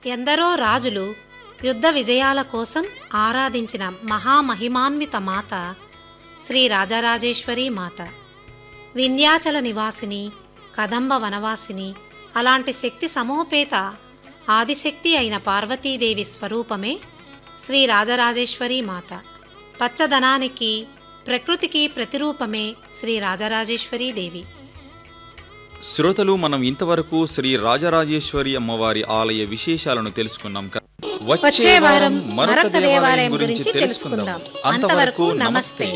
ఎందరో రాజులు యుద్ధ విజయాల కోసం ఆరాధించిన మహామహిమాన్విత మాత శ్రీ రాజరాజేశ్వరి మాత వింధ్యాచల నివాసిని కదంబ వనవాసిని అలాంటి శక్తి సమూహపేత ఆదిశక్తి అయిన పార్వతీదేవి స్వరూపమే శ్రీ రాజరాజేశ్వరి మాత పచ్చదనానికి ప్రకృతికి ప్రతిరూపమే శ్రీ రాజరాజేశ్వరీ దేవి శ్రోతలు మనం ఇంతవరకు శ్రీ రాజరాజేశ్వరి అమ్మవారి ఆలయ విశేషాలను తెలుసుకున్నాం కదా. వచ్చే వారం మరొక దేవాలయం గురించి తెలుసుకుందాం అంతవరకు నమస్తే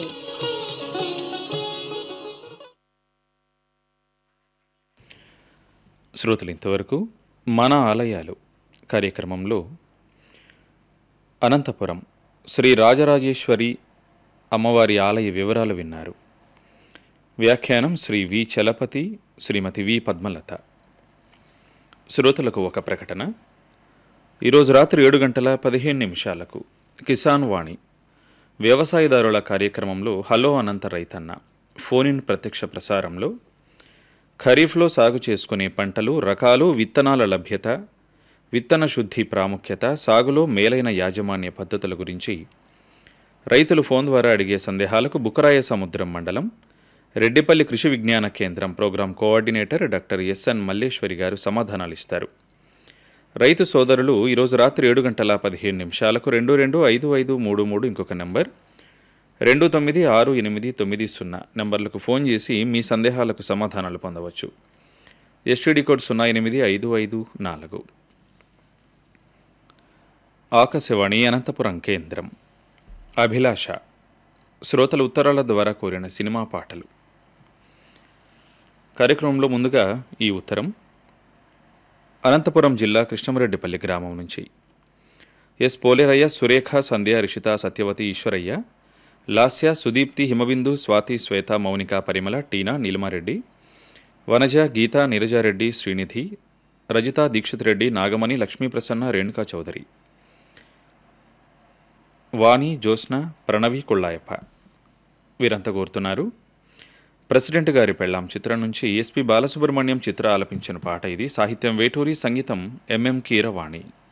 శ్రోతలు ఇంతవరకు మన ఆలయాలు కార్యక్రమంలో అనంతపురం శ్రీ రాజరాజేశ్వరి అమ్మవారి ఆలయ వివరాలు విన్నారు వ్యాఖ్యానం శ్రీ వి చలపతి శ్రీమతి వి పద్మలత శ్రోతలకు ఒక ప్రకటన ఈరోజు రాత్రి ఏడు గంటల పదిహేను నిమిషాలకు కిసాన్ వాణి వ్యవసాయదారుల కార్యక్రమంలో హలో అనంత రైతన్న ఫోన్ ఇన్ ప్రత్యక్ష ప్రసారంలో ఖరీఫ్లో సాగు చేసుకునే పంటలు రకాలు విత్తనాల లభ్యత విత్తన శుద్ధి ప్రాముఖ్యత సాగులో మేలైన యాజమాన్య పద్ధతుల గురించి రైతులు ఫోన్ ద్వారా అడిగే సందేహాలకు బుకరాయ సముద్రం మండలం Reddipalli Krishi Vigyana Kendram program coordinator doctor S N Malleswari garu సమాధానాలు ఇస్తారు రైతు సోదరులు ఈరోజు రాత్రి ఏడు గంటల పదిహేను నిమిషాలకు రెండు రెండు ఐదు ఐదు మూడు మూడు ఇంకొక నెంబర్ రెండు తొమ్మిది ఆరు ఎనిమిది తొమ్మిది సున్నా నెంబర్లకు ఫోన్ చేసి మీ సందేహాలకు సమాధానాలు పొందవచ్చు ఎస్టీడీ కోడ్ సున్నా ఎనిమిది ఐదు ఐదు నాలుగు ఆకాశవాణి అనంతపురం కేంద్రం అభిలాష శ్రోతల ఉత్తరాల ద్వారా కోరిన సినిమా పాటలు కార్యక్రమంలో ముందుగా ఈ ఉత్తరం అనంతపురం జిల్లా కృష్ణమరెడ్డిపల్లి గ్రామం నుంచి ఎస్ పోలేరయ్య సురేఖ సంధ్య రిషిత సత్యవతి ఈశ్వరయ్య లాస్య సుదీప్తి హిమబిందు స్వాతి శ్వేత మౌనిక పరిమళ టీనా నీలమారెడ్డి వనజ గీత నీరజారెడ్డి శ్రీనిధి రజిత దీక్షిత్ రెడ్డి నాగమణి లక్ష్మీప్రసన్న రేణుకా చౌదరి వాణి జ్యోత్స్న ప్రణవి కుళ్ళాయప్ప వీరంతా కోరుతున్నారు ప్రెసిడెంట్ గారి పెళ్ళాం చిత్రం నుంచి ఎస్పి బాలసుబ్రహ్మణ్యం చిత్ర ఆలపించిన పాట ఇది సాహిత్యం వేటూరి సంగీతం ఎంఎం కీరవాణి